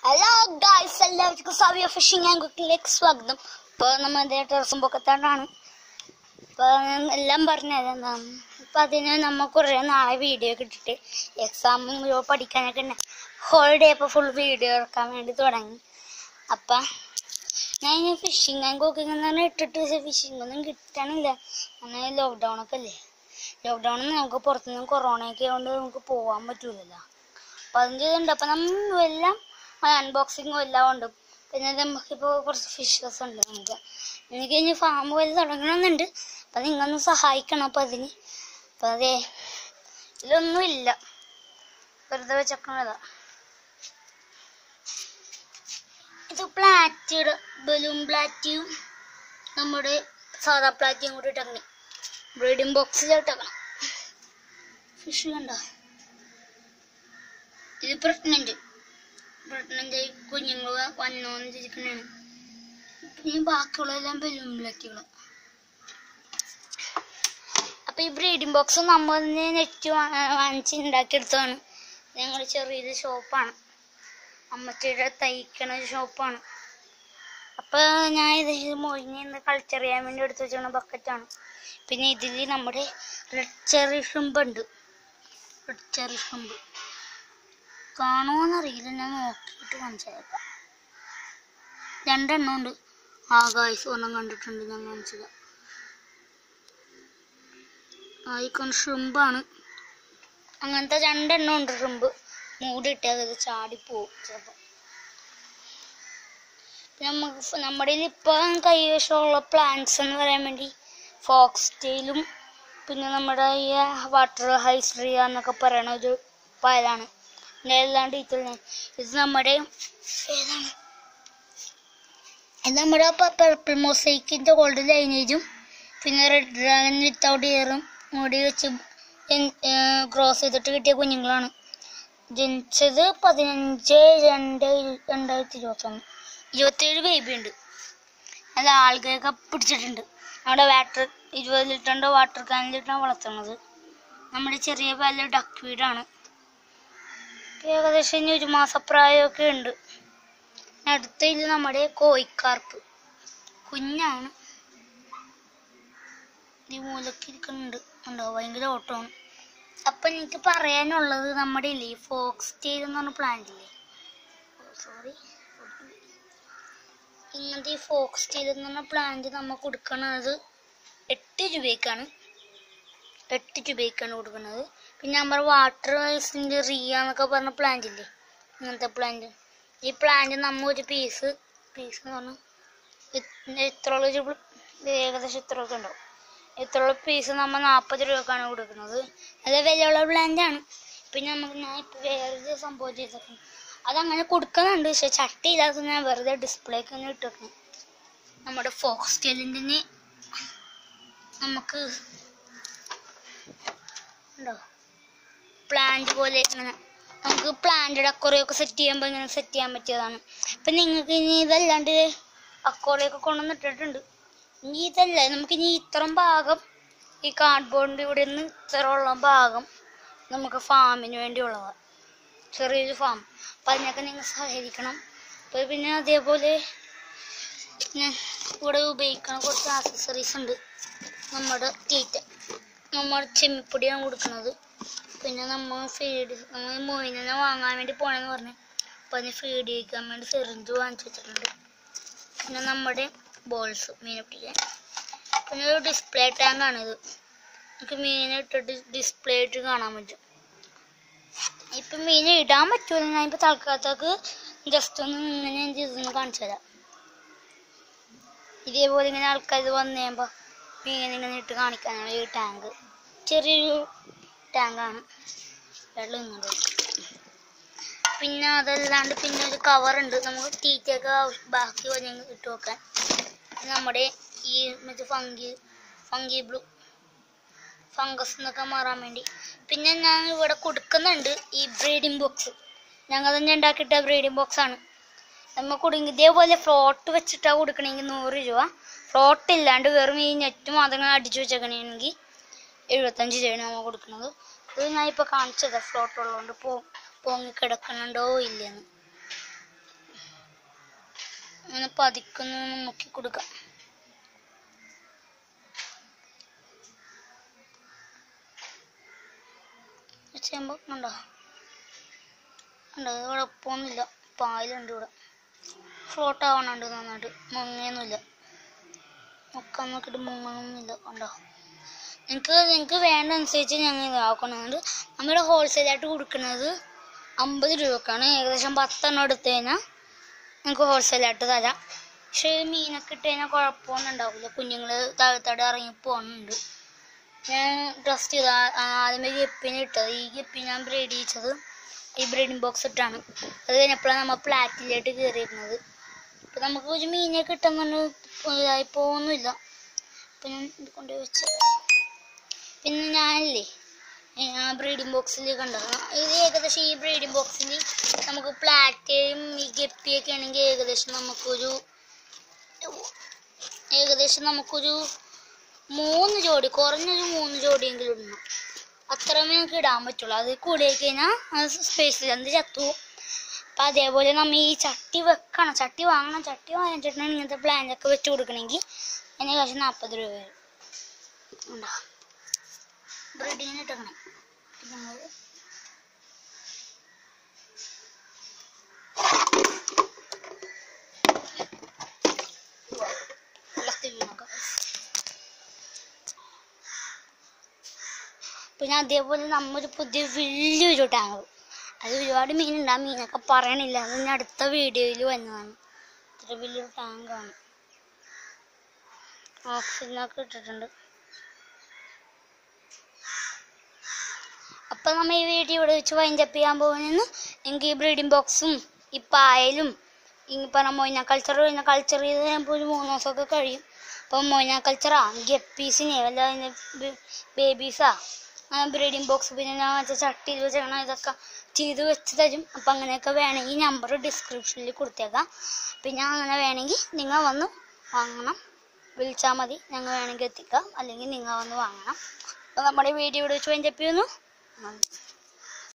Hello guys എല്ലാവർക്കും സവിയ phishing and കുക്കിലേക്ക് സ്വാഗതം ഇപ്പോൾ നമ്മൾ ടെറസും പൊക്കത്താണ്ടാണ് ഇപ്പോൾ എല്ലാം പറഞ്ഞത് എന്താണ് ഇപ്പം അതിന് നമ്മൾ കുറേ നാളെ വീഡിയോ കിട്ടിയിട്ട് എക്സാമും പഠിക്കാനൊക്കെ ഉണ്ട് ഹോളിഡേ ഇപ്പോൾ ഫുൾ വീഡിയോ എടുക്കാൻ വേണ്ടി തുടങ്ങി അപ്പം ഞാൻ ഇങ്ങനെ ഫിഷിംഗ് ആൻഡ് കുക്കിംഗ് എന്ന് ഇട്ടിട്ട് പക്ഷേ ഫിഷിംഗ് ഒന്നും കിട്ടണില്ല അങ്ങനെ ലോക്ക്ഡൗൺ ഒക്കെ അല്ലേ ലോക്ക്ഡൗണിൽ നമുക്ക് പുറത്തുനിന്ന് കൊറോണയൊക്കെ കൊണ്ട് നമുക്ക് പോകാൻ പറ്റൂലല്ലോ അപ്പം അതിൻ്റെ ഇതുണ്ട് അപ്പം നമ്മൾ എല്ലാം അൺബോക്സിങ്ങും എല്ലാം ഉണ്ട് പിന്നെ നമുക്കിപ്പോൾ കുറച്ച് ഫിഷസ് ഉണ്ട് നമുക്ക് എനിക്ക് ഇനി ഫാം പോലെ തുടങ്ങണമെന്നുണ്ട് അപ്പം നിങ്ങളൊന്ന് സഹായിക്കണം അപ്പം അതിന് അപ്പം അതെ ഇതിലൊന്നും ഇല്ല വെറുതെ വെച്ചേക്കണതാ ഇത് പ്ലാറ്റിയുടെ ബലൂൺ പ്ലാറ്റിയും നമ്മുടെ സാധാ പ്ലാറ്റിയും കൂടി ഇട്ടങ്ങനെ ബ്രീഡിംഗ് ബോക്സിൽ ഇട്ടക്കണം ഫിഷ് കണ്ടോ ഇത് പ്രഗ്നന്റ് പ്രഗ്നന്റ് ആയി കുഞ്ഞുങ്ങൾ വന്നോന്നിരിക്കണാണ് പിന്നെ ബാക്കിയുള്ളതെല്ലാം ബലൂൺ പ്ലാറ്റുകൾ അപ്പൊ ഈ ബ്രീഡിംഗ് ബോക്സ് നമ്മൾ നെറ്റ് വാങ്ങിച്ച് ഉണ്ടാക്കിയെടുത്തതാണ് ഞങ്ങൾ ചെറിയൊരു ഷോപ്പാണ് അമ്മച്ചിയുടെ തയ്ക്കണ ഷോപ്പാണ് അപ്പൊ ഞാൻ ഇത് മൊഴിഞ്ഞ് ഇന്ന് കൾച്ചർ ചെയ്യാൻ വേണ്ടി എടുത്തു വെച്ചാണ് ബക്കറ്റാണ് പിന്നെ ഇതിൽ നമ്മുടെ റെഡ് ചെറി ഷ്രിമ്പ് ഉണ്ട് റെഡ് ചെറി ഷ്രിമ്പ് കാണുമോന്നറിയില്ല ഞാൻ നോക്കിയിട്ട് കാണിച്ചേക്കാം രണ്ടെണ്ണം ഉണ്ട് ആ ഗായ്സ് ഒരെണ്ണം കണ്ടിട്ടുണ്ട് ഞാൻ കാണിച്ചത് ആയിക്കോൺ ഷ്രിമ്പാണ് അങ്ങനത്തെ രണ്ടെണ്ണം ഉണ്ട് ഷ്രിമ്പ് മൂടിയിട്ടാൽ അത് ചാടിപ്പോവും ചിലപ്പോൾ നമുക്ക് നമ്മുടെ ഇപ്പം കൈവശമുള്ള പ്ലാന്റ്സ് എന്ന് പറയാൻ വേണ്ടി ഫോക്സ് ടെയിലും പിന്നെ നമ്മുടെ ഈ വാട്ടർ ഹൈസ്ട്രിയ എന്നൊക്കെ പറയണ ഒരു പയലാണ് പിന്നെ എല്ലാം ഡീറ്റെയിൽ ഇത് നമ്മുടെ ഏതാണ് ഇത് നമ്മുടെ പർപ്പിൾ മൊസൈക്കിൻ്റെ ഗോൾഡ് ലൈനേജും പിന്നെ റെഡ് ഡ്രാഗൺ വിത്തൗട്ട് ഇയറും മുടി വെച്ച് ക്രോസ് ചെയ്തിട്ട് കിട്ടിയ കുഞ്ഞുങ്ങളാണ് ജനിച്ചത് പതിനഞ്ച് രണ്ട് രണ്ടായിരത്തി ഇരുപത്തൊന്ന് ഇരുപത്തേഴ് ബേബി ഉണ്ട് അത് ആൾക്കാരൊക്കെ പിടിച്ചിട്ടുണ്ട് നമ്മുടെ വാട്ടർ ഇരുപത് ലിറ്ററിൻ്റെ വാട്ടർ കാനിലിട്ടാണ് വളർത്തുന്നത് നമ്മുടെ ചെറിയ പാല് ഡക്ക് വീടാണ് ഏകദേശം ഇനി ഒരു മാസപ്രായമൊക്കെ ഉണ്ട് അടുത്ത ഇത് നമ്മുടെ കോയിക്കാർപ്പ് കുഞ്ഞാണ് ഈ മൂലക്ക് ഇരിക്കുന്നുണ്ട് ഉണ്ടോ ഭയങ്കര ഓട്ടമാണ് അപ്പൊ എനിക്ക് പറയാനുള്ളത് നമ്മുടെ ഇല്ലേ ഫോക്സ് ടെയിൽ എന്ന് പറഞ്ഞ പ്ലാന്റ് ഇല്ലേ സോറി ഇങ്ങനത്തെ ഈ ഫോക്സ് ടെയിൽ എന്ന് പറഞ്ഞ പ്ലാന്റ് നമ്മൾ കൊടുക്കണത് എട്ട് രൂപയ്ക്കാണ് എട്ട് രൂപയ്ക്കാണ് കൊടുക്കുന്നത് പിന്നെ നമ്മുടെ വാട്ടർ വൈസിൻ്റെ റിയ എന്നൊക്കെ പറഞ്ഞ പ്ലാന്റ് ഇല്ലേ ഇങ്ങനത്തെ പ്ലാന്റ് ഈ പ്ലാന്റ് നമ്മ ഒരു പീസ് പീസ് എന്ന് പറഞ്ഞാൽ ഇത്രയുള്ള ഒരു പ്ല- ഇത് ഏകദേശം ഇത്രയൊക്കെ ഉണ്ടാവും ഇത്രയുള്ള പീസ് നമ്മൾ നാൽപ്പത് രൂപക്കാണ് കൊടുക്കുന്നത് അത് വിലയുള്ള പ്ലാന്റ് ആണ് പിന്നെ നമുക്ക് ഞാൻ ഇപ്പോൾ വേറൊരു സംഭവം ചെയ്തിട്ടുണ്ട് അതങ്ങനെ കൊടുക്കുന്നുണ്ട് പക്ഷെ ചട്ടി ഇല്ലാത്ത ഞാൻ വെറുതെ ഡിസ്പ്ലേക്ക് ഒന്ന് ഇട്ടേക്കണം നമ്മുടെ ഫോക്സ് ടെലിൻ്റെ നമുക്ക് ഉണ്ടോ പ്ലാന്റ് പോലെ ഇങ്ങനെ നമുക്ക് പ്ലാന്റ് അക്കോറിയൊക്കെ സെറ്റ് ചെയ്യുമ്പോൾ ഇങ്ങനെ സെറ്റ് ചെയ്യാൻ പറ്റിയതാണ് ഇപ്പം നിങ്ങൾക്ക് ഇനി ഇതല്ലാണ്ട് അക്കോറിയൊക്കെ കൊണ്ടുവന്നിട്ടിട്ടുണ്ട് ഇനി ഇതല്ല നമുക്ക് ഇനി ഇത്രയും ഭാഗം ഈ കാർഡ്ബോർഡിൻ്റെ ഇവിടെ നിന്ന് ഇത്രയുള്ള ഭാഗം നമുക്ക് ഫാമിന് വേണ്ടിയുള്ളതാണ് ചെറിയൊരു ഫാം അപ്പം അതിനൊക്കെ നിങ്ങൾ സഹകരിക്കണം അപ്പോൾ പിന്നെ അതേപോലെ പിന്നെ ഇവിടെ ഉപയോഗിക്കുന്ന കുറച്ച് ആക്സസറീസ് ഉണ്ട് നമ്മുടെ തീറ്റ നമ്മൾ ചെമ്മിപ്പൊടിയാണ് കൊടുക്കുന്നത് പിന്നെ നമ്മൾ ഫീഡ് നമ്മൾ മൊയിനെ വാങ്ങാൻ വേണ്ടി പോണെന്ന് പറഞ്ഞു അപ്പം അതിന് ഫീഡ് ചെയ്യിക്കാൻ വേണ്ടി സെറിഞ്ച് വാങ്ങിച്ചു വെച്ചിട്ടുണ്ട് പിന്നെ നമ്മുടെ ബോൾസ് മീനെ പിടിക്കാൻ പിന്നെ ഒരു ഡിസ്പ്ലേ ടാങ്കാണിത് നമുക്ക് മീനെ ഇട്ടിട്ട് ഡിസ്പ്ലേ ഇട്ട് കാണാൻ പറ്റും ഇപ്പം മീനെ ഇടാൻ പറ്റൂല ഞാൻ ഇപ്പം തൽക്കാലത്തേക്ക് ജസ്റ്റ് ഒന്ന് ഇങ്ങനെ ഞാൻ ചെയ്തൊന്ന് കാണിച്ചു തരാം ഇതേപോലെ ഇങ്ങനെ ആൾക്കാർ വന്നു കഴിയുമ്പോൾ മീൻ ഇങ്ങനെ ഇട്ട് കാണിക്കാനാണ് ഈ ടാങ്ക് ചെറിയൊരു ടാങ്കാണ് വെള്ളം ഇങ്ങോട്ട് ഒഴിക്കും. പിന്നെ അതല്ലാണ്ട് പിന്നെ ഒരു കവറുണ്ട് നമുക്ക് തീറ്റയൊക്കെ ആവശ്യ- ബാക്കി വന്ന് ഇട്ട് വെക്കാൻ പിന്നെ നമ്മുടെ ഈ മറ്റേ ഫംഗി ഫംഗി ബ്ലൂ ഫംഗസ് എന്നൊക്കെ മാറാൻ വേണ്ടി പിന്നെ ഞാൻ ഇവിടെ കൊടുക്കുന്നുണ്ട് ഈ ബ്രീഡിംഗ് ബോക്സ് ഞങ്ങൾ തന്നെ ഉണ്ടാക്കിയിട്ട ബ്രീഡിംഗ് ബോക്സ് ആണ് നമ്മൾ കുടുങ്ങി ഇതേപോലെ ഫ്ലോട്ട് വെച്ചിട്ടാണ് കൊടുക്കണമെങ്കിൽ നൂറ് രൂപ ഫ്ലോട്ട് ഇല്ലാണ്ട് വെറും ഈ നെറ്റ് മാത്രം അടിച്ചു വെച്ചേക്കണമെങ്കിൽ എഴുപത്തഞ്ച് രൂപയാണ് നമ്മൾ കൊടുക്കുന്നത് ഇത് ഞാൻ ഇപ്പോൾ കാണിച്ചത് ഫ്ലോട്ട് ഉള്ളതുകൊണ്ട് പോ പൊങ്ങി കിടക്കണുണ്ടോ ഇല്ലെന്ന് പതിക്കൊന്ന് മുക്കി കൊടുക്കാം ചെയ്യുമ്പോൾ ഉണ്ടോ ഉണ്ടോ ഇത് കുഴപ്പമൊന്നുമില്ല പായലുണ്ട് ഇവിടെ ഫ്ലോട്ട് ആവണുണ്ട് നന്നായിട്ട് മുങ്ങിയൊന്നുമില്ല മുക്കാൻ നോക്കിയിട്ട് മുങ്ങണമെന്നില്ല ഉണ്ടോ നിങ്ങൾക്ക് നിങ്ങൾക്ക് വേണ്ട അനുസരിച്ച് ഞങ്ങൾ ഇതാക്കണത് നമ്മുടെ ഹോൾസെയിലായിട്ട് കൊടുക്കുന്നത് അമ്പത് രൂപക്കാണ് ഏകദേശം പത്തെണ്ണം എടുത്തു കഴിഞ്ഞാൽ നിങ്ങൾക്ക് ഹോൾസെയിലായിട്ട് തരാം പക്ഷേ ഈ മീനൊക്കെ ഇട്ട് കഴിഞ്ഞാൽ കുഴപ്പമൊന്നും ഉണ്ടാവില്ല കുഞ്ഞുങ്ങൾ താഴത്തോടെ ഇറങ്ങി പോകുന്നുണ്ട് ഞാൻ ട്രസ്റ്റ് ചെയ്ത ആദ്യമേ ഗപ്പിനെ ഇട്ടത് ഈ ഗപ്പി ഞാൻ ബ്രീഡ് ചെയ്യിച്ചത് ഈ ബ്രീഡിംഗ് ബോക്സ് ഇട്ടാണ് അത് കഴിഞ്ഞപ്പോഴാണ് നമ്മൾ പ്ലാറ്റിലോട്ട് കയറിയിരുന്നത് ഇപ്പം നമുക്ക് ഒരു മീനെ കിട്ടുന്നുണ്ട് ഇതായി പോകുന്നില്ല അപ്പം ഞാൻ ഇത് കൊണ്ട് വെച്ച് പിന്നെ ഞാനില്ലേ ആ ബ്രീഡിംഗ് ബോക്സിൽ കണ്ടത് ഇത് ഏകദേശം ഈ ബ്രീഡിംഗ് ബോക്സിൽ നമുക്ക് പ്ലാറ്റയും ഈ ഗപ്പിയൊക്കെ ആണെങ്കിൽ ഏകദേശം നമുക്കൊരു ഏകദേശം നമുക്കൊരു മൂന്ന് ജോഡി കുറഞ്ഞൊരു മൂന്ന് ജോഡിയെങ്കിലും ഇടണം അത്രമേ നമുക്ക് ഇടാൻ പറ്റുള്ളൂ അത് കൂടിയായി കഴിഞ്ഞാൽ അത് സ്പേസിൽ എന്ത് ചത്തു അപ്പം അതേപോലെ നമ്മൾ ഈ ചട്ടി വെക്കണം ചട്ടി വാങ്ങണം ചട്ടി വാങ്ങിച്ചിട്ടുണ്ടെങ്കിൽ ഇങ്ങനത്തെ പ്ലാന്റൊക്കെ വെച്ച് കൊടുക്കണമെങ്കിൽ അതിന് കാശ് നാൽപ്പത് രൂപ വരും ഉണ്ടോ ബ്രീഡിങ്ങിന് ഇട്ടേക്കണം പിന്നെ നമ്മൾ വെള്ളത്തിൽ വീണൊക്കെ പിന്നെ അതേപോലെ നമ്മൊരു പുതിയ വലിയൊരു ടാങ്ക് അത് ഒരുപാട് മീനുണ്ട് ആ മീനൊക്കെ പറയണില്ല അത് ഞാൻ അടുത്ത വീഡിയോയിൽ വന്നതാണ് ഇത്ര വലിയൊരു ടാങ്കാണ് ഓക്സിജനൊക്കെ ഇട്ടിട്ടുണ്ട് അപ്പൊ നമ്മ ഈ വീഡിയോ ഇവിടെ വെച്ച് വൈൻഡപ്പ് ചെയ്യാൻ പോകുന്നു എനിക്ക് ഈ ബ്രീഡിംഗ് ബോക്സും ഈ പായലും ഈ പറഞ്ഞ മൊയ്ന കൾച്ചർ കഴിഞ്ഞ കൾച്ചർ ചെയ്ത് കഴിയുമ്പോൾ ഒരു മൂന്ന് ദിവസമൊക്കെ കഴിയും അപ്പം മൊയ്ന കൾച്ചറാ ഗപ്പീസിനെ വല്ല ബേബീസാ ബ്രീഡിംഗ് ബോക്സ് പിന്നെ ഞാൻ വെച്ച ചട്ടിയിൽ വെച്ചേക്കണം ഇതൊക്കെ ചെയ്ത് വെച്ച് തരും അപ്പം അങ്ങനെയൊക്കെ വേണമെങ്കിൽ നമ്പർ ഡിസ്ക്രിപ്ഷനിൽ കൊടുത്തേക്കാം പിന്നെ അങ്ങനെ വേണമെങ്കിൽ നിങ്ങൾ വന്ന് വാങ്ങണം വിളിച്ചാൽ മതി ഞങ്ങൾ വേണമെങ്കിൽ എത്തിക്കാം അല്ലെങ്കിൽ നിങ്ങൾ വന്ന് വാങ്ങണം അപ്പോൾ നമ്മുടെ വീഡിയോ ഇവിടെ വെച്ച് വൈൻഡപ്പ് ചെയ്യുന്നു നന്ദി